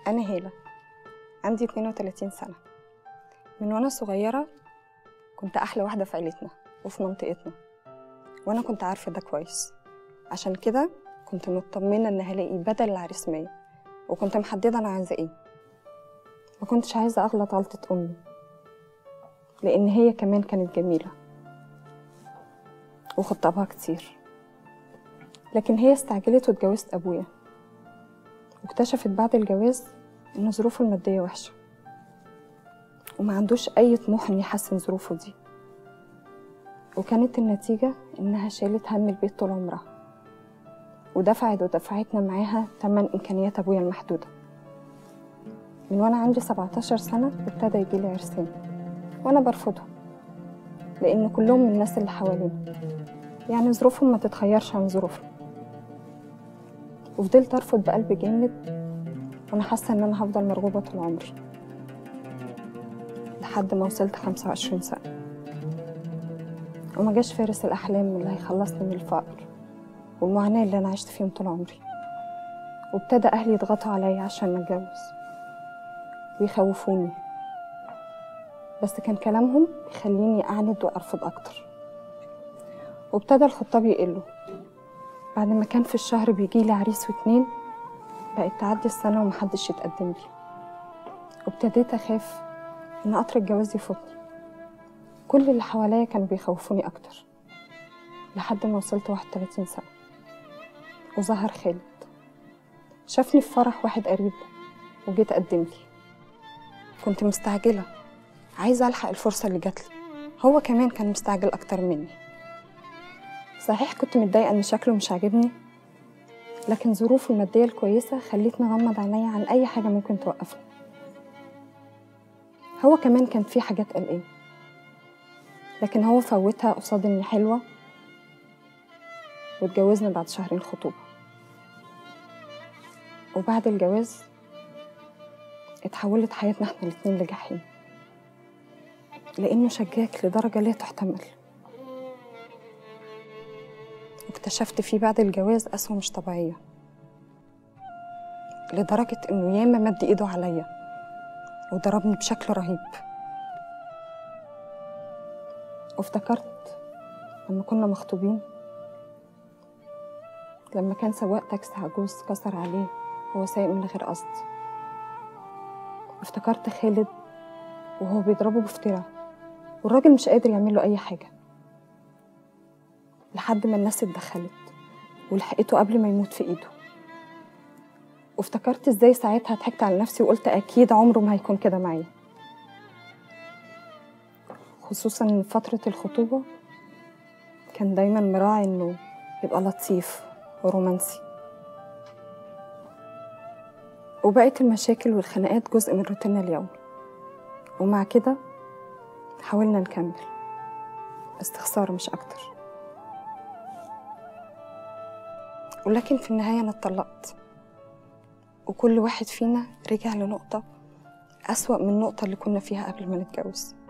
أنا هالة عندي 32 سنة من وأنا صغيرة كنت أحلى واحدة في عيلتنا وفي منطقتنا وأنا كنت عارفة ده كويس عشان كده كنت مطمنة إن هلاقي بدل العريس مية وكنت محددة أنا عايزة إيه ما كنتش عايزة أغلط غلطة أمي لأن هي كمان كانت جميلة وخطبها كتير لكن هي استعجلت واتجوزت أبويا واكتشفت بعد الجواز إن ظروفه المادية وحشة وما عندوش أي طموح إن يحسن ظروفه دي وكانت النتيجة إنها شالت هم البيت طول عمرها ودفعت ودفعتنا معاها تمن إمكانيات أبويا المحدودة من وأنا عندي 17 سنة ابتدى يجيلي عرسان وأنا برفضهم لأن كلهم من الناس اللي حوالينا يعني ظروفهم ما تتخيرش عن ظروفنا وفضلت أرفض بقلب جامد وأنا حاسة إن أنا هفضل مرغوبة طول عمري لحد ما وصلت 25 سنة وما جاش فارس الأحلام اللي هيخلصني من الفقر والمعاناة اللي أنا عشت فيهم طول عمري وابتدى أهلي يضغطوا عليا عشان نتجوز ويخوفوني بس كان كلامهم يخليني أعند وأرفض أكتر وابتدى الخطاب يقلوا بعد ما كان في الشهر بيجيلي عريس واتنين بقت تعدي السنة ومحدش يتقدم لي وابتديت أخاف إن قطر الجواز يفوتني كل اللي حواليا كانوا بيخوفوني أكتر لحد ما وصلت 31 سنة وظهر خالد شافني في فرح واحد قريب وجيت أقدم لي كنت مستعجلة عايزة ألحق الفرصة اللي جاتلي هو كمان كان مستعجل أكتر مني صحيح كنت متضايقة إن شكله مش عاجبني لكن ظروفه المادية الكويسة خلتني أغمض عينيا عن أي حاجة ممكن توقفني هو كمان كان في حاجات قلقان لكن هو فوتها قصاد إني حلوة واتجوزنا بعد شهرين خطوبة وبعد الجواز اتحولت حياتنا احنا الاتنين لجحيم لأنه شجاك لدرجة لا تحتمل واكتشفت فيه بعد الجواز قسوة مش طبيعية لدرجة إنه ياما مد إيده عليا وضربني بشكل رهيب وافتكرت لما كنا مخطوبين لما كان سواق تاكسي عجوز كسر عليه وهو سايق من غير قصد افتكرت خالد وهو بيضربه بفترة والراجل مش قادر يعمل له أي حاجة لحد ما الناس اتدخلت ولحقته قبل ما يموت في إيده وافتكرت ازاي ساعتها ضحكت على نفسي وقلت أكيد عمره ما هيكون كده معايا خصوصا إن فترة الخطوبة كان دايما مراعي إنه يبقى لطيف ورومانسي وبقت المشاكل والخناقات جزء من روتيننا اليومي ومع كده حاولنا نكمل باستخسار مش أكتر ولكن في النهاية أنا اتطلقت وكل واحد فينا رجع لنقطة أسوأ من النقطة اللي كنا فيها قبل ما نتجوز